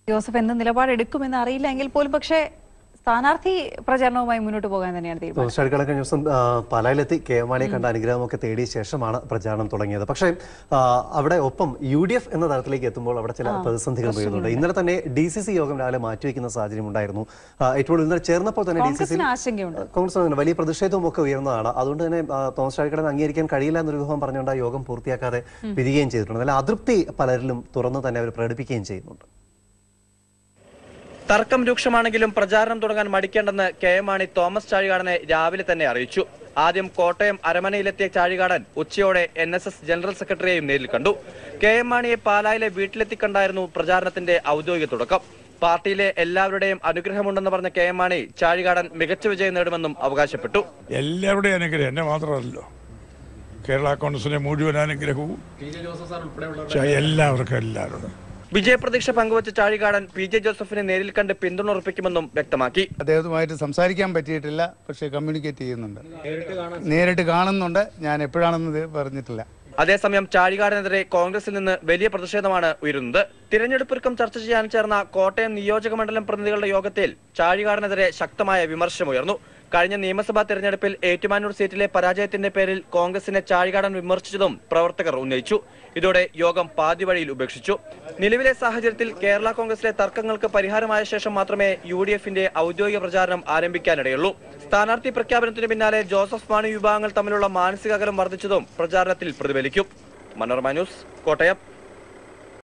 Joseph എന്ത് നിലപാടെടുക്കുമെന്ന് അറിയില്ല എങ്കിൽ പോലും പക്ഷേ സ്ഥാനാർത്ഥി പ്രചരണവുമായി മുന്നോട്ട് പോകാൻ തന്നെയാണ് തീരുമാനം തോമസ് ചാഴിക്കാടൻ കഴിഞ്ഞ ദിവസം ആ, പാലായിലെത്തി കെ എം മാണിയെ കണ്ട അനുഗ്രഹമൊക്കെ തേടിയ ശേഷമാണ് പ്രചാരണം തുടങ്ങിയത് പക്ഷേ ആ, അവിടെ ഒപ്പം യു ഡി എഫ് എന്ന തലത്തിലേക്ക് എത്തുമ്പോൾ അവിടെ ചില പ്രതിസന്ധികൾ വരുന്നുണ്ട് ഇന്നലെ തന്നെ ഡി സി സി യോഗം രാവിലെ മാറ്റിവെക്കുന്ന സാഹചര്യം ഉണ്ടായിരുന്നു ആ, ഏറ്റവും ഇന്നലെ ചേർന്നപ്പോൾ തന്നെ ഡി സി സി കോൺഗ്രസിന് ആശങ്കയുണ്ട് കോൺഗ്രസ് തന്നെ വലിയ പ്രതിഷേധവും ഒക്കെ ഉയർന്നതാണ് അതുകൊണ്ട് തന്നെ ആ, തോമസ് ചാഴിക്കടൻ അംഗീകരിക്കാൻ കഴിയില്ല എന്നൊരു വിഭവം പറഞ്ഞുകൊണ്ട് ആ യോഗം പൂർത്തിയാക്കാതെ പിരിയുകയും ചെയ്തിട്ടുണ്ട് നല്ല അതൃപ്തി പലരിലും തുറന്നു തന്നെ അവർ പ്രകടിപ്പിക്കുകയും ചെയ്യുന്നുണ്ട് തർക്കം രൂക്ഷമാണെങ്കിലും പ്രചാരണം തുടങ്ങാൻ മടിക്കേണ്ടെന്ന് കെ എം മാണി തോമസ് ചാഴികാടനെ രാവിലെ തന്നെ അറിയിച്ചു ആദ്യം കോട്ടയം അരമനയിലെത്തിയ ചാഴികാടൻ ഉച്ചയോടെ എൻ എസ് എസ് ജനറൽ സെക്രട്ടറിയെയും നേരിൽ കണ്ടു കെ എം മാണിയെ പാലായിലെ വീട്ടിലെത്തിക്കണ്ടായിരുന്നു പ്രചാരണത്തിന്റെ ഔദ്യോഗിക തുടക്കം പാർട്ടിയിലെ എല്ലാവരുടെയും അനുഗ്രഹമുണ്ടെന്ന് പറഞ്ഞ കെ എം മാണി ചാഴികാടൻ മികച്ച വിജയം നേടുമെന്നും അവകാശപ്പെട്ടു എല്ലാവരുടെയും അനുഗ്രഹം എന്നെ മാത്രമല്ലോ കേരള കോൺഗ്രസിന്റെ മുഴുവൻ അനുഗ്രഹവും ച- എല്ലാവർക്കും എല്ലാവരോടും വിജയപ്രതീക്ഷ പങ്കുവച്ച ചാഴികാടൻ പി ജെ ജോസഫിനെ നേരിൽ കണ്ട് പിന്തുണ ഉറപ്പിക്കുമെന്നും വ്യക്തമാക്കി അദ്ദേഹവുമായിട്ട് സംസാരിക്കാൻ പറ്റിയിട്ടില്ല പക്ഷേ കമ്മ്യൂണിക്കേറ്റ് ചെയ്യുന്നുണ്ട് നേരിട്ട് കാണുന്നുണ്ട് ഞാൻ എപ്പോഴാണെന്ന് പറഞ്ഞിട്ടില്ല അതേസമയം ചാഴികാടനെതിരെ കോൺഗ്രസിൽ നിന്ന് വലിയ പ്രതിഷേധമാണ് ഉയരുന്നത് തിരഞ്ഞെടുപ്പൊരുക്കം ചർച്ച ചെയ്യാൻ ചേർന്ന കോട്ടയം നിയോജക മണ്ഡലം പ്രതിനിധികളുടെ യോഗത്തിൽ ചാഴികാടനെതിരെ ശക്തമായ വിമർശനമുയർന്നു കഴിഞ്ഞ നിയമസഭാ തെരഞ്ഞെടുപ്പിൽ ഏറ്റുമാനൂർ സീറ്റിലെ പരാജയത്തിന്റെ പേരിൽ കോൺഗ്രസിനെ ചാഴികാടൻ വിമർശിച്ചതും പ്രവർത്തകർ ഉന്നയിച്ചു ഇതോടെ യോഗം പാതിവഴിയിൽ ഉപേക്ഷിച്ചു നിലവിലെ സാഹചര്യത്തിൽ കേരള കോൺഗ്രസിലെ തർക്കങ്ങൾക്ക് പരിഹാരമായ ശേഷം മാത്രമേ യു ഡി എഫിന്റെ ഔദ്യോഗിക പ്രചാരണം ആരംഭിക്കാനിടയുള്ളൂ സ്ഥാനാർത്ഥി പ്രഖ്യാപനത്തിന് പിന്നാലെ ജോസഫ് മാണി വിഭാഗങ്ങൾ തമ്മിലുള്ള മാനസിക അകലം വർദ്ധിച്ചതും പ്രചാരണത്തിൽ പ്രതിഫലിക്കും മനോരമ ന്യൂസ് കോട്ടയം